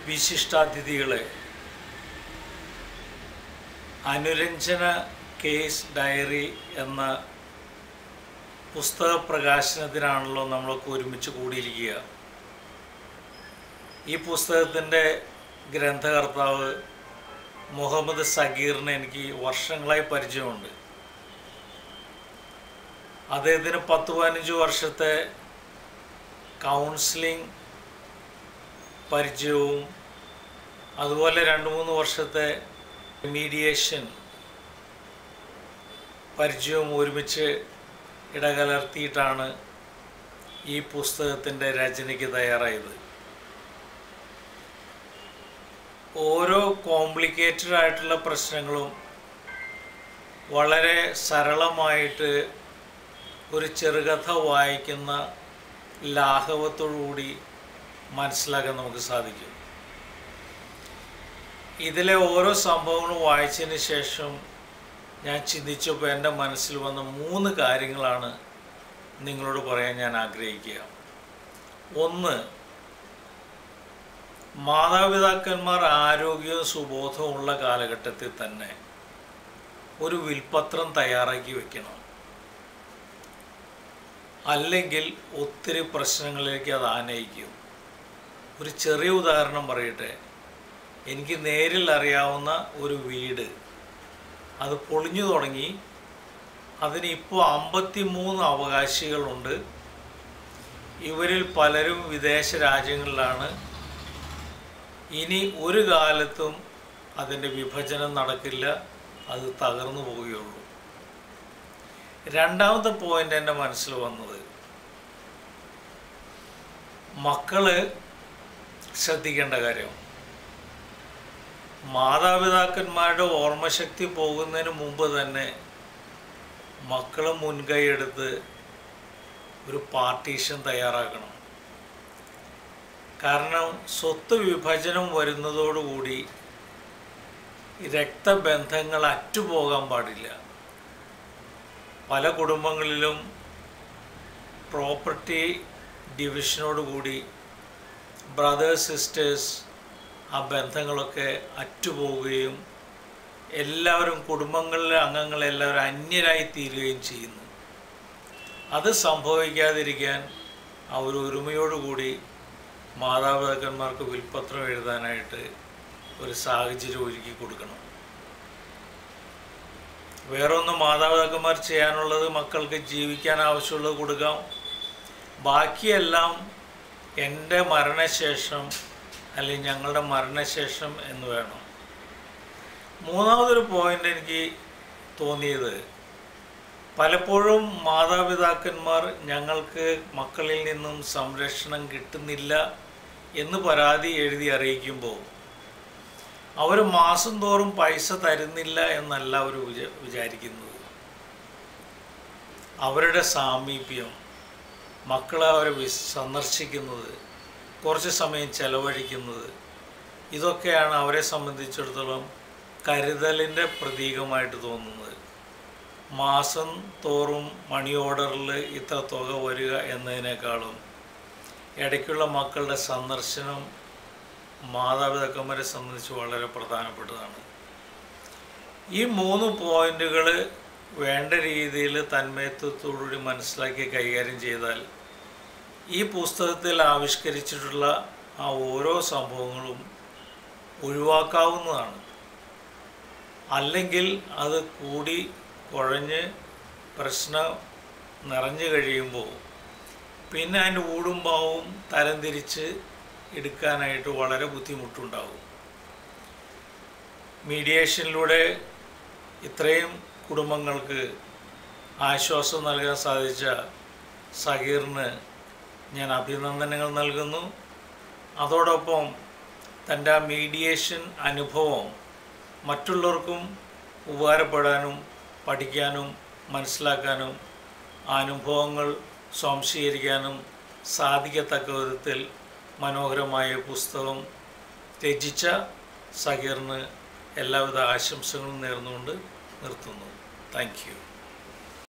വിശിഷ്ടാതിഥികളെ അനുരഞ്ജന case diary എന്ന പുസ്തക പ്രകാശനത്തിനാണല്ലോ നമ്മളൊക്കെ ഒരുമിച്ച് കൂടിയിരിക്കുക ഈ പുസ്തകത്തിൻ്റെ ഗ്രന്ഥകർത്താവ് മുഹമ്മദ് സഗീറിനെ എനിക്ക് വർഷങ്ങളായി പരിചയമുണ്ട് അദ്ദേഹത്തിന് പത്ത് പതിനഞ്ച് വർഷത്തെ കൗൺസിലിംഗ് പരിചയവും അതുപോലെ രണ്ട് മൂന്ന് വർഷത്തെ മീഡിയേഷൻ പരിചയവും ഒരുമിച്ച് ഇടകലർത്തിയിട്ടാണ് ഈ പുസ്തകത്തിൻ്റെ രചനയ്ക്ക് തയ്യാറായത് ഓരോ കോംപ്ലിക്കേറ്റഡ് ആയിട്ടുള്ള പ്രശ്നങ്ങളും വളരെ സരളമായിട്ട് ഒരു ചെറുകഥ വായിക്കുന്ന ലാഘവത്തോടുകൂടി മനസ്സിലാക്കാൻ നമുക്ക് സാധിക്കും ഇതിലെ ഓരോ സംഭവങ്ങളും വായിച്ചതിന് ശേഷം ഞാൻ ചിന്തിച്ചപ്പോൾ എൻ്റെ മനസ്സിൽ വന്ന മൂന്ന് കാര്യങ്ങളാണ് നിങ്ങളോട് പറയാൻ ഞാൻ ആഗ്രഹിക്കുക ഒന്ന് മാതാപിതാക്കന്മാർ ആരോഗ്യവും സുബോധവും ഉള്ള കാലഘട്ടത്തിൽ തന്നെ ഒരു വിൽപത്രം തയ്യാറാക്കി വെക്കണം അല്ലെങ്കിൽ ഒത്തിരി പ്രശ്നങ്ങളിലേക്ക് അത് ആനയിക്കും ഒരു ചെറിയ ഉദാഹരണം പറയട്ടെ എനിക്ക് നേരിൽ അറിയാവുന്ന ഒരു വീട് അത് പൊളിഞ്ഞു തുടങ്ങി അതിന് ഇപ്പോൾ അമ്പത്തി മൂന്ന് അവകാശികളുണ്ട് ഇവരിൽ പലരും വിദേശ രാജ്യങ്ങളിലാണ് ഇനി ഒരു കാലത്തും അതിൻ്റെ വിഭജനം നടക്കില്ല അത് തകർന്നു പോവുകയുള്ളൂ രണ്ടാമത്തെ പോയിന്റ് എൻ്റെ മനസ്സിൽ വന്നത് മക്കള് ശ്രദ്ധിക്കേണ്ട കാര്യം മാതാപിതാക്കന്മാരുടെ ഓർമ്മശക്തി പോകുന്നതിന് മുമ്പ് തന്നെ മക്കൾ മുൻകൈ എടുത്ത് ഒരു പാർട്ടീഷൻ തയ്യാറാക്കണം കാരണം സ്വത്ത് വിഭജനം വരുന്നതോടുകൂടി രക്തബന്ധങ്ങൾ അറ്റുപോകാൻ പാടില്ല പല കുടുംബങ്ങളിലും പ്രോപ്പർട്ടി ഡിവിഷനോടുകൂടി ബ്രദേഴ്സ് സിസ്റ്റേഴ്സ് ആ ബന്ധങ്ങളൊക്കെ അറ്റുപോവുകയും എല്ലാവരും കുടുംബങ്ങളിലെ അംഗങ്ങളെല്ലാവരും അന്യരായി തീരുകയും ചെയ്യുന്നു അത് സംഭവിക്കാതിരിക്കാൻ അവർ ഒരുമയോടുകൂടി മാതാപിതാക്കന്മാർക്ക് വിൽപ്പത്രം എഴുതാനായിട്ട് ഒരു സാഹചര്യം ഒരുക്കി കൊടുക്കണം വേറൊന്ന് മാതാപിതാക്കന്മാർ ചെയ്യാനുള്ളത് മക്കൾക്ക് ജീവിക്കാൻ ആവശ്യമുള്ളത് കൊടുക്കാം ബാക്കിയെല്ലാം എൻ്റെ മരണശേഷം അല്ലെങ്കിൽ ഞങ്ങളുടെ മരണശേഷം എന്ന് വേണം മൂന്നാമതൊരു പോയിന്റ് എനിക്ക് തോന്നിയത് പലപ്പോഴും മാതാപിതാക്കന്മാർ ഞങ്ങൾക്ക് മക്കളിൽ നിന്നും സംരക്ഷണം കിട്ടുന്നില്ല എന്ന് പരാതി എഴുതി അറിയിക്കുമ്പോൾ അവർ മാസം തോറും പൈസ തരുന്നില്ല എന്നല്ല അവർ വിചാ വിചാരിക്കുന്നത് അവരുടെ സാമീപ്യം മക്കളെ അവരെ വിസ് സന്ദർശിക്കുന്നത് കുറച്ച് സമയം ചെലവഴിക്കുന്നത് ഇതൊക്കെയാണ് അവരെ സംബന്ധിച്ചിടത്തോളം കരുതലിൻ്റെ പ്രതീകമായിട്ട് തോന്നുന്നത് മാസം തോറും മണി ഓർഡറിൽ ഇത്ര തുക വരിക എന്നതിനേക്കാളും ഇടയ്ക്കുള്ള മക്കളുടെ സന്ദർശനം മാതാപിതാക്കന്മാരെ സംബന്ധിച്ച് വളരെ പ്രധാനപ്പെട്ടതാണ് ഈ മൂന്ന് പോയിന്റുകൾ വേണ്ട രീതിയിൽ തന്മയത്വത്തോടുകൂടി മനസ്സിലാക്കി കൈകാര്യം ചെയ്താൽ ഈ പുസ്തകത്തിൽ ആവിഷ്കരിച്ചിട്ടുള്ള ആ ഓരോ സംഭവങ്ങളും ഒഴിവാക്കാവുന്നതാണ് അല്ലെങ്കിൽ അത് കൂടി കുഴഞ്ഞ് പ്രശ്നം നിറഞ്ഞു കഴിയുമ്പോൾ പിന്നെ അതിൻ്റെ ഊടും പാവും തരംതിരിച്ച് എടുക്കാനായിട്ട് വളരെ ബുദ്ധിമുട്ടുണ്ടാകും മീഡിയേഷനിലൂടെ ഇത്രയും കുടുംബങ്ങൾക്ക് ആശ്വാസം നൽകാൻ സാധിച്ച സഹീറിന് ഞാൻ അഭിനന്ദനങ്ങൾ നൽകുന്നു അതോടൊപ്പം തൻ്റെ ആ മീഡിയേഷൻ അനുഭവം മറ്റുള്ളവർക്കും ഉപകാരപ്പെടാനും പഠിക്കാനും മനസ്സിലാക്കാനും ആ അനുഭവങ്ങൾ സ്വാംശീകരിക്കാനും സാധിക്കത്തക്ക വിധത്തിൽ മനോഹരമായ പുസ്തകം രചിച്ച സഹീറിന് എല്ലാവിധ ആശംസകളും നേർന്നുകൊണ്ട് നിർത്തുന്നു താങ്ക് യു